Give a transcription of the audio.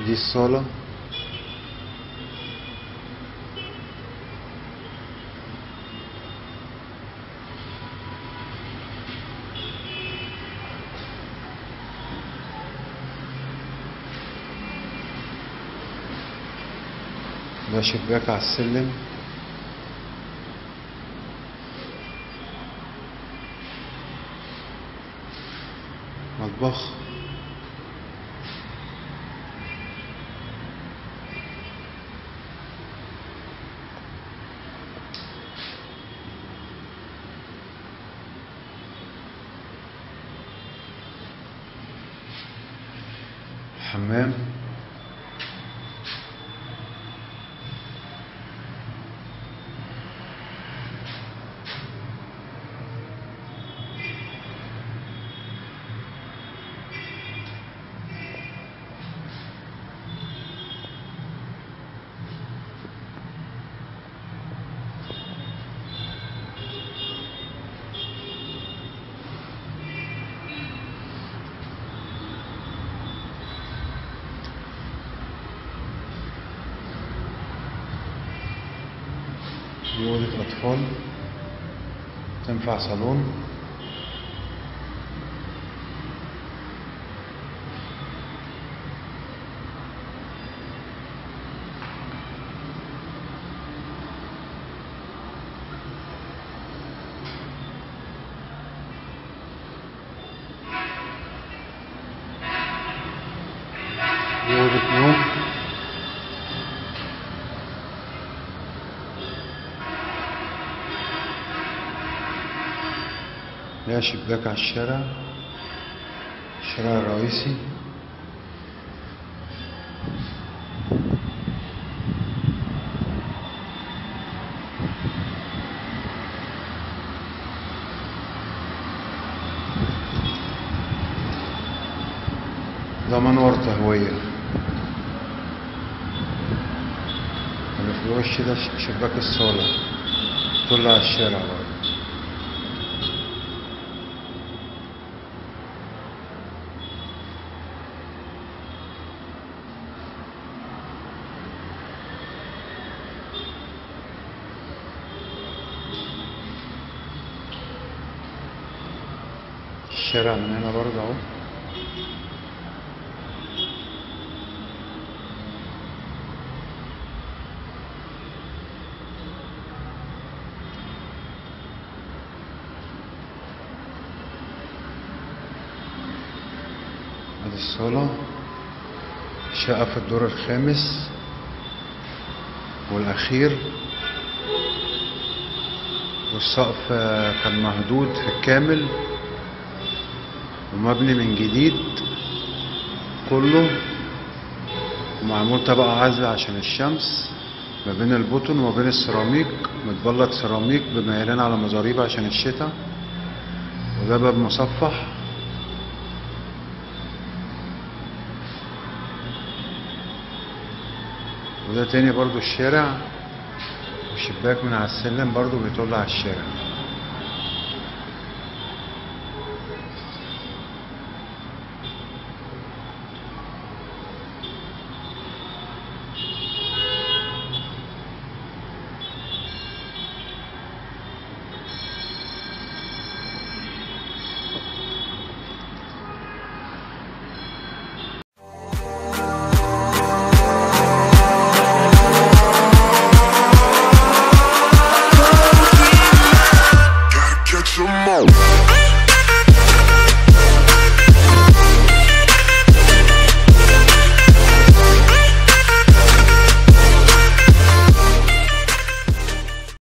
دي الصالة ده شباك على السلم مطبخ حمام دي أوضة أطفال تنفع صالون دي أوضة نوم لها شباك على الشارع الشارع الرئيسي ده منور تهوية اللي في الوش ده ش- شباك الصالة طلع على الشارع برضه الشارع من هنا برضه اهو ادي الصالة شقة في الدور الخامس والأخير والسقف آه، كان مهدود في الكامل ومبني من جديد كله ومعمول طبقة عازلة عشان الشمس ما بين البطن وما بين السيراميك متبلط سيراميك بميلان على مزاريب عشان الشتاء وده باب مصفح وده تاني برضو الشارع وشباك من على السلم برضو بيطل على الشارع